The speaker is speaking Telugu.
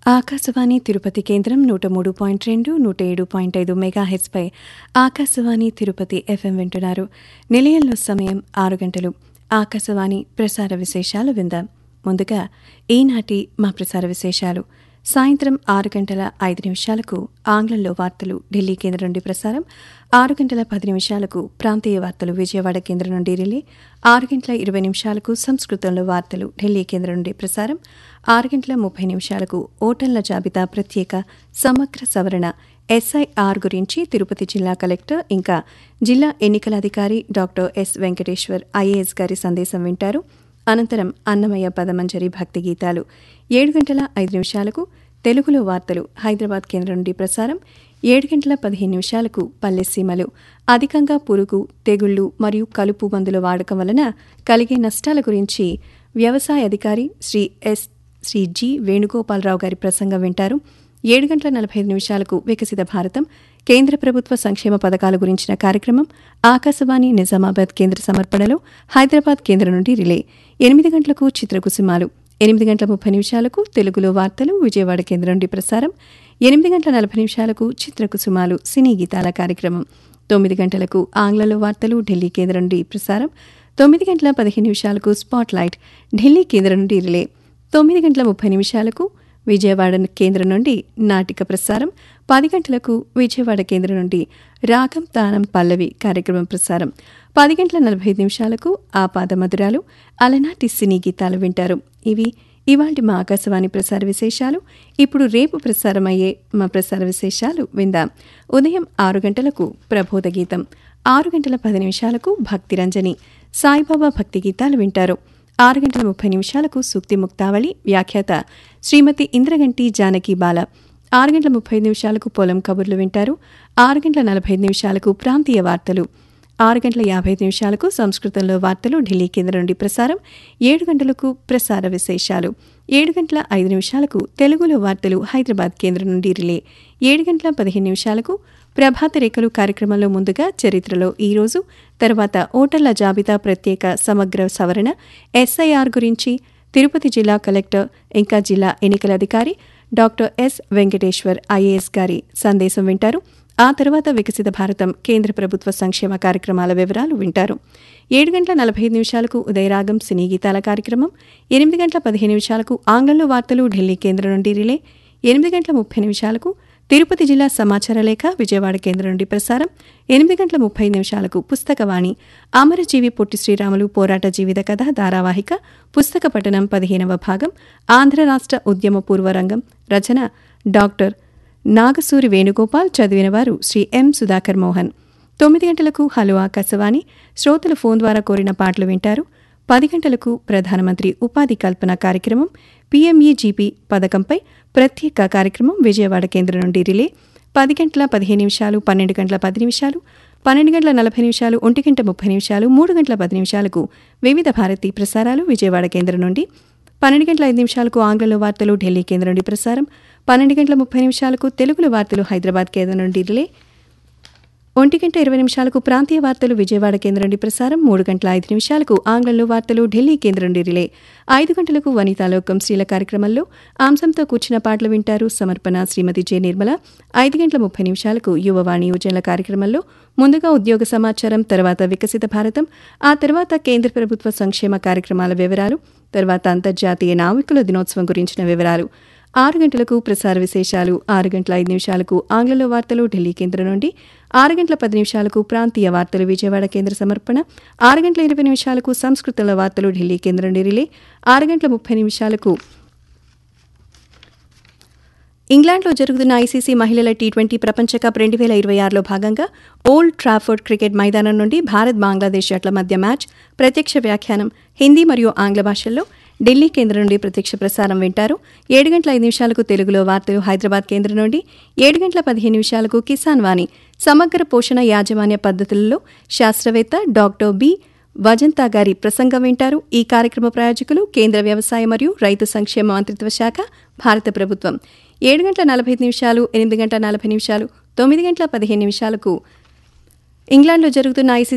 ఆకాశవాణి తిరుపతి కేంద్రం నూట మూడు పాయింట్ రెండు నూట ఏడు పాయింట్ ఐదు మెగాహెచ్పై ఆకాశవాణి తిరుపతి ఎఫ్ఎం వింటున్నారు నిలయంలో సమయం ఆరు గంటలు ఆకాశవాణి ప్రసార విశేషాలు విందాం ముందుగా ఈనాటి మా ప్రసార విశేషాలు సాయంత్రం ఆరు గంటల ఐదు నిమిషాలకు ఆంగ్లంలో వార్తలు ఢిల్లీ కేంద్రం నుండి ప్రసారం ఆరు గంటల పది నిమిషాలకు ప్రాంతీయ వార్తలు విజయవాడ కేంద్రం నుండి రిలే ఆరు గంటల ఇరవై నిమిషాలకు సంస్కృతంలో వార్తలు ఢిల్లీ కేంద్రం నుండి ప్రసారం ఆరు గంటల ముప్పై నిమిషాలకు ఓటర్ల జాబితా ప్రత్యేక సమగ్ర సవరణ ఎస్ఐఆర్ గురించి తిరుపతి జిల్లా కలెక్టర్ ఇంకా జిల్లా ఎన్నికల అధికారి డాక్టర్ ఎస్ వెంకటేశ్వర్ ఐఏఎస్ గారి సందేశం వింటారు అనంతరం అన్నమయ్య పదమంజరి భక్తి గీతాలు ఏడు గంటల ఐదు నిమిషాలకు తెలుగులో వార్తలు హైదరాబాద్ కేంద్రం నుండి ప్రసారం ఏడు గంటల పదిహేను నిమిషాలకు పల్లెసీమలు అధికంగా పురుగు తెగుళ్లు మరియు కలుపు మందుల వాడకం వలన కలిగే నష్టాల గురించి వ్యవసాయ అధికారి శ్రీ ఎస్ శ్రీ జి వేణుగోపాలరావు గారి ప్రసంగం వింటారు ఏడు గంటల నలభై ఐదు నిమిషాలకు వికసిత భారతం కేంద్ర ప్రభుత్వ సంక్షేమ పథకాల గురించిన కార్యక్రమం ఆకాశవాణి నిజామాబాద్ కేంద్ర సమర్పణలో హైదరాబాద్ కేంద్రం నుండి రిలే ఎనిమిది గంటలకు చిత్రకుసుమాలు ఎనిమిది గంటల ముప్పై నిమిషాలకు తెలుగులో వార్తలు విజయవాడ కేంద్రం నుండి ప్రసారం ఎనిమిది గంటల నలభై నిమిషాలకు చిత్రకుసుమాలు సినీ గీతాల కార్యక్రమం తొమ్మిది గంటలకు ఆంగ్లంలో వార్తలు ఢిల్లీ కేంద్రం నుండి ప్రసారం తొమ్మిది గంటల పదిహేను నిమిషాలకు స్పాట్ లైట్ ఢిల్లీ కేంద్రం నుండి రిలే తొమ్మిది గంటల ముప్పై నిమిషాలకు విజయవాడ కేంద్రం నుండి నాటిక ప్రసారం పది గంటలకు విజయవాడ కేంద్రం నుండి రాగం తానం పల్లవి కార్యక్రమం ప్రసారం పది గంటల నలభై ఐదు నిమిషాలకు ఆపాద మధురాలు అలనాటి సినీ గీతాలు వింటారు ఇవి ఇవాటి మా ఆకాశవాణి ప్రసార విశేషాలు ఇప్పుడు రేపు ప్రసారమయ్యే మా ప్రసార విశేషాలు విందాం ఉదయం ఆరు గంటలకు ప్రబోధ గీతం ఆరు గంటల పది నిమిషాలకు భక్తి రంజని సాయిబాబా భక్తి గీతాలు వింటారు ఆరు గంటల ముప్పై నిమిషాలకు సూక్తి ముక్తావళి వ్యాఖ్యాత శ్రీమతి ఇంద్రగంటి జానకి బాల ఆరు గంటల ముప్పై నిమిషాలకు పొలం కబుర్లు వింటారు ఆరు గంటల నలభై నిమిషాలకు ప్రాంతీయ వార్తలు ఆరు గంటల యాభై నిమిషాలకు సంస్కృతంలో వార్తలు ఢిల్లీ కేంద్రం నుండి ప్రసారం ఏడు గంటలకు ప్రసార విశేషాలు ఏడు గంటల ఐదు నిమిషాలకు తెలుగులో వార్తలు హైదరాబాద్ కేంద్రం నుండి రిలే ఏడు గంటల పదిహేను నిమిషాలకు ప్రభాత రేఖలు కార్యక్రమంలో ముందుగా చరిత్రలో ఈరోజు తర్వాత ఓటర్ల జాబితా ప్రత్యేక సమగ్ర సవరణ ఎస్ఐఆర్ గురించి తిరుపతి జిల్లా కలెక్టర్ ఇంకా జిల్లా ఎన్నికల అధికారి డాక్టర్ ఎస్ వెంకటేశ్వర్ ఐఏఎస్ గారి సందేశం వింటారు ఆ తర్వాత వికసిత భారతం కేంద్ర ప్రభుత్వ సంక్షేమ కార్యక్రమాల వివరాలు వింటారు ఏడు గంటల నలభై ఐదు నిమిషాలకు ఉదయరాగం సినీ గీతాల కార్యక్రమం ఎనిమిది గంటల పదిహేను నిమిషాలకు ఆంగ్లంలో వార్తలు ఢిల్లీ కేంద్రం నుండి రిలే ఎనిమిది గంటల ముప్పై నిమిషాలకు తిరుపతి జిల్లా సమాచార లేఖ విజయవాడ కేంద్రం నుండి ప్రసారం ఎనిమిది గంటల ముప్పై నిమిషాలకు పుస్తకవాణి అమరజీవి పొట్టి శ్రీరాములు పోరాట జీవిత కథ ధారావాహిక పుస్తక పఠనం పదిహేనవ భాగం ఆంధ్ర రాష్ట్ర ఉద్యమ పూర్వరంగం రచన డాక్టర్ నాగసూరి వేణుగోపాల్ చదివిన వారు శ్రీ ఎం సుధాకర్ మోహన్ తొమ్మిది గంటలకు హలో ఆకాశవాణి శ్రోతలు ఫోన్ ద్వారా కోరిన పాటలు వింటారు పది గంటలకు ప్రధానమంత్రి ఉపాధి కల్పన కార్యక్రమం పీఎంఈజీపీ పథకంపై ప్రత్యేక కార్యక్రమం విజయవాడ కేంద్రం నుండి రిలే పది గంటల పదిహేను నిమిషాలు పన్నెండు గంటల పది నిమిషాలు పన్నెండు గంటల నలభై నిమిషాలు ఒంటి గంట ముప్పై నిమిషాలు మూడు గంటల పది నిమిషాలకు వివిధ భారతీ ప్రసారాలు విజయవాడ కేంద్రం నుండి పన్నెండు గంటల ఐదు నిమిషాలకు ఆంగ్లంలో వార్తలు ఢిల్లీ కేంద్రం నుండి ప్రసారం పన్నెండు గంటల ముప్పై నిమిషాలకు తెలుగులో వార్తలు హైదరాబాద్ కేంద్రం నుండి రిలే ఒంటి గంట ఇరవై నిమిషాలకు ప్రాంతీయ వార్తలు విజయవాడ కేంద్రం నుండి ప్రసారం మూడు గంటల ఐదు నిమిషాలకు ఆంగ్లంలో వార్తలు ఢిల్లీ కేంద్రం నుండి రిలే ఐదు గంటలకు వనితాలోకం స్త్రీల కార్యక్రమంలో అంశంతో కూర్చున్న పాటలు వింటారు సమర్పణ శ్రీమతి జె నిర్మల ఐదు గంటల ముప్పై నిమిషాలకు యువవాణి యువజనుల కార్యక్రమంలో ముందుగా ఉద్యోగ సమాచారం తర్వాత వికసిత భారతం ఆ తర్వాత కేంద్ర ప్రభుత్వ సంక్షేమ కార్యక్రమాల వివరాలు తర్వాత అంతర్జాతీయ నావికుల దినోత్సవం గురించిన వివరాలు ఆరు గంటలకు ప్రసార విశేషాలు ఆరు గంటల ఐదు నిమిషాలకు ఆంగ్లంలో వార్తలు ఢిల్లీ కేంద్రం నుండి ఆరు గంటల పది నిమిషాలకు ప్రాంతీయ వార్తలు విజయవాడ కేంద్ర సమర్పణ ఆరు గంటల ఇరవై నిమిషాలకు సంస్కృతంలో వార్తలు ఢిల్లీ కేంద్రం నుండి రిలే ఆరు గంటల ముప్పై నిమిషాలకు ఇంగ్లాండ్లో జరుగుతున్న ఐసీసీ మహిళల టీ ట్వంటీ ప్రపంచ కప్ రెండు వేల ఇరవై ఆరులో భాగంగా ఓల్డ్ ట్రాఫర్డ్ క్రికెట్ మైదానం నుండి భారత్ బంగ్లాదేశ్ జట్ల మధ్య మ్యాచ్ ప్రత్యక్ష వ్యాఖ్యానం హిందీ మరియు ఆంగ్ల భాషల్లో ఢిల్లీ కేంద్రం నుండి ప్రత్యక్ష ప్రసారం వింటారు ఏడు గంటల ఐదు నిమిషాలకు తెలుగులో వార్తలు హైదరాబాద్ కేంద్రం నుండి ఏడు గంటల పదిహేను నిమిషాలకు కిసాన్ వాణి సమగ్ర పోషణ యాజమాన్య పద్ధతులలో శాస్త్రవేత్త డాక్టర్ బి వజంతా గారి ప్రసంగం వింటారు ఈ కార్యక్రమ ప్రాయోజకులు కేంద్ర వ్యవసాయ మరియు రైతు సంక్షేమ మంత్రిత్వ శాఖ భారత ప్రభుత్వం ఏడు గంటల నలభై నిమిషాలు ఎనిమిది గంటల నలభై నిమిషాలు తొమ్మిది గంటల పదిహేను నిమిషాలకు ఇంగ్లాండ్లో జరుగుతున్న ఐసీసీ